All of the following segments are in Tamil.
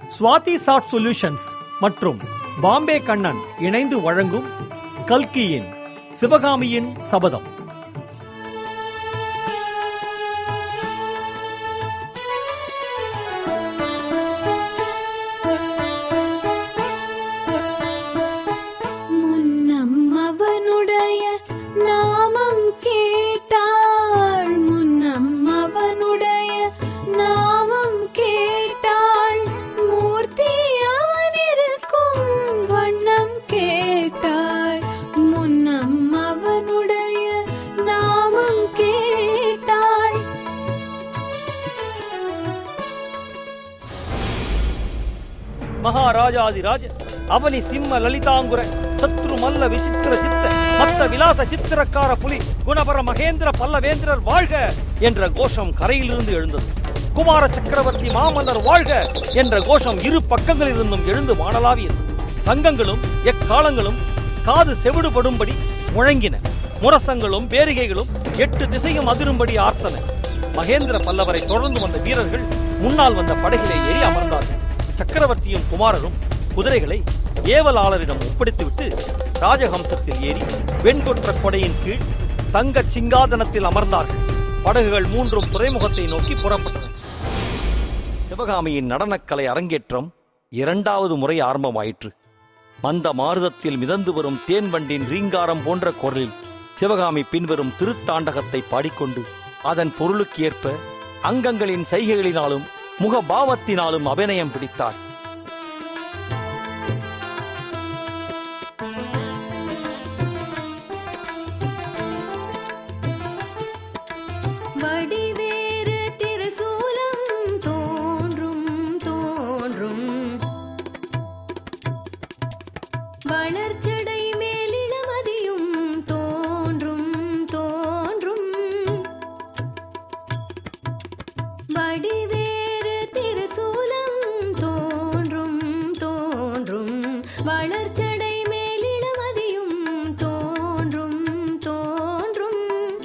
சுவாதி சாட் சொல்யூஷன்ஸ் மற்றும் பாம்பே கண்ணன் இணைந்து வழங்கும் கல்கியின் சிவகாமியின் சபதம் முன்னம் அவனுடைய நாமம் கேட்டாள் முன்னம் அவனுடைய நாமம் கேட்டாள் மூர்த்தி அவன் இருக்கும் வண்ணம் கேட்டாள் முன்னம் அவனுடைய நாமம் கேட்டாள் மகாராஜாதிராஜ அவனி சிம்ம லலிதாங்குர சத்ரு மல்ல விசித்திர சித்த மத்த விலாச சித்திரக்கார புலி குணபர மகேந்திர பல்லவேந்திரர் வாழ்க என்ற கோஷம் கரையிலிருந்து எழுந்தது குமார சக்கரவர்த்தி மாமல்லர் வாழ்க என்ற கோஷம் இரு பக்கங்களிலிருந்தும் எழுந்து வானலாவியது சங்கங்களும் எக்காலங்களும் காது செவிடுபடும்படி முழங்கின முரசங்களும் பேரிகைகளும் எட்டு திசையும் அதிரும்படி ஆர்த்தன மகேந்திர பல்லவரை தொடர்ந்து வந்த வீரர்கள் முன்னால் வந்த படகிலே ஏறி அமர்ந்தார்கள் சக்கரவர்த்தியும் குமாரரும் குதிரைகளை ஏவலாளரிடம் ஒப்படைத்துவிட்டு ராஜஹம்சத்தில் ஏறி வெண்கொற்ற கொடையின் கீழ் தங்கச் சிங்காதனத்தில் அமர்ந்தார்கள் படகுகள் மூன்றும் துறைமுகத்தை நோக்கி புறப்பட்டன சிவகாமியின் நடனக்கலை அரங்கேற்றம் இரண்டாவது முறை ஆரம்பமாயிற்று மந்த மாருதத்தில் மிதந்து வரும் தேன்வண்டின் ரீங்காரம் போன்ற குரலில் சிவகாமி பின்வரும் திருத்தாண்டகத்தை பாடிக்கொண்டு அதன் பொருளுக்கு ஏற்ப அங்கங்களின் சைகைகளினாலும் முக பாவத்தினாலும் அபிநயம் பிடித்தாள் வடிவேறு திருசூலம் தோன்றும் தோன்றும் வளர்ச்சடை மேலிளமதியும் தோன்றும் தோன்றும் வடிவேறு திருசூலம் தோன்றும் தோன்றும் வளர்ச்சடை மேலிளமதியும் தோன்றும் தோன்றும்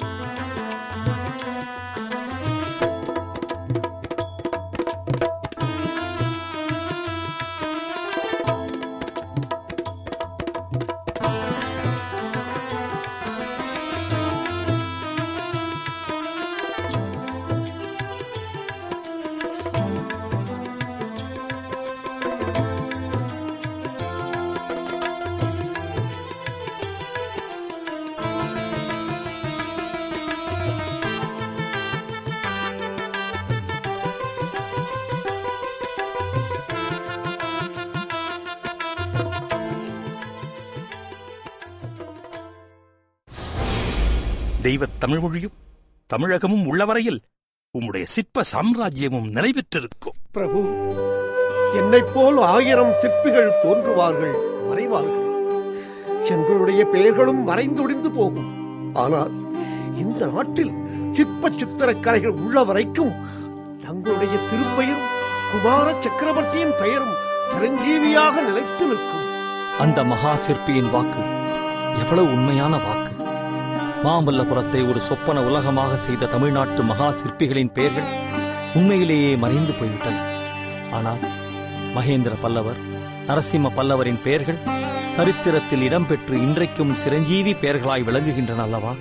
தெய்வத் தமிழ் மொழியும் தமிழகமும் உள்ளவரையில் உம்முடைய சிற்ப சாம்ராஜ்யமும் நிலைபெற்றிருக்கும் பிரபு என்னைப் போல் ஆயிரம் சிற்பிகள் தோன்றுவார்கள் மறைவார்கள் எங்களுடைய பெயர்களும் மறைந்தொடிந்து போகும் ஆனால் இந்த நாட்டில் சிற்ப சித்திரக் கலைகள் உள்ள வரைக்கும் தங்களுடைய திருப்பெயரும் குமார சக்கரவர்த்தியின் பெயரும் சிரஞ்சீவியாக நிலைத்து நிற்கும் அந்த மகா சிற்பியின் வாக்கு எவ்வளவு உண்மையான வாக்கு மாமல்லபுரத்தை ஒரு சொப்பன உலகமாக செய்த தமிழ்நாட்டு மகா சிற்பிகளின் பெயர்கள் உண்மையிலேயே மறைந்து போய்விட்டன ஆனால் மகேந்திர பல்லவர் நரசிம்ம பல்லவரின் பெயர்கள் சரித்திரத்தில் இடம்பெற்று இன்றைக்கும் சிரஞ்சீவி பெயர்களாய் விளங்குகின்றன அல்லவா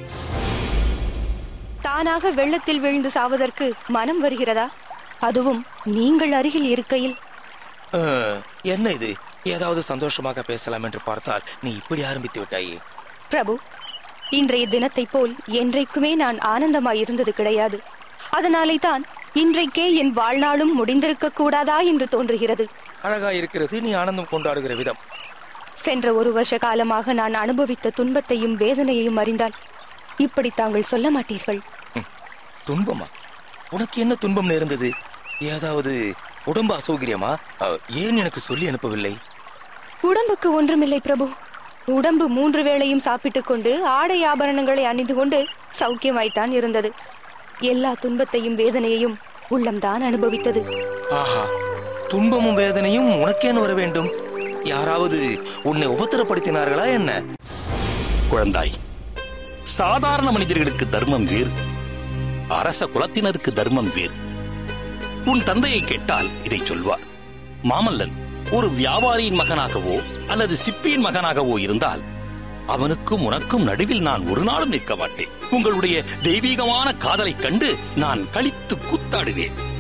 தானாக வெள்ளத்தில் விழுந்து சாவதற்கு மனம் வருகிறதா அதுவும் நீங்கள் அருகில் இருக்கையில் அஹ், என்ன இது ஏதாவது சந்தோஷமாக பேசலாம் என்று பார்த்தால் நீ இப்படி ஆரம்பித்து விட்டாயே பிரபு இன்றைய தினத்தைப் போல் என்றைக்குமே நான் ஆனந்தமாய் இருந்தது கிடையாது அதனாலே தான் இன்றைக்கே என் வாழ்நாளும் முடிந்திருக்க கூடாதா என்று தோன்றுகிறது அழகா இருக்கிறது நீ ஆனந்தம் கொண்டாடுகிற விதம் சென்ற ஒரு வருஷ காலமாக நான் அனுபவித்த துன்பத்தையும் வேதனையையும் அறிந்தால் இப்படி தாங்கள் சொல்ல மாட்டீர்கள் துன்பமா உனக்கு என்ன துன்பம் நேர்ந்தது ஏதாவது உடம்பு அசௌகரியமா அஹ், ஏன் எனக்கு சொல்லி அனுப்பவில்லை உடம்புக்கு ஒன்றுமில்லை பிரபு உடம்பு மூன்று வேளையும் சாப்பிட்டுக் கொண்டு ஆடை ஆபரணங்களை அணிந்து கொண்டு சௌக்கியமாய்த்தான் இருந்தது எல்லா துன்பத்தையும் வேதனையையும் உள்ளம்தான் அனுபவித்தது ஆஹா துன்பமும் வேதனையும் உனக்கேன் வர வேண்டும் யாராவது உன்னை உபத்திரப்படுத்தினார்களா என்ன குழந்தாய் சாதாரண மனிதர்களுக்கு தர்மம் வேறு அரச குலத்தினருக்கு தர்மம் வேறு உன் தந்தையை கேட்டால் இதை சொல்வார் மாமல்லன் ஒரு வியாபாரியின் மகனாகவோ அல்லது சிற்பியின் மகனாகவோ இருந்தால் அவனுக்கும் உனக்கும் நடுவில் நான் ஒரு நாளும் நிற்க மாட்டேன் உங்களுடைய தெய்வீகமான காதலைக் கண்டு நான் கழித்து கூத்தாடுவேன்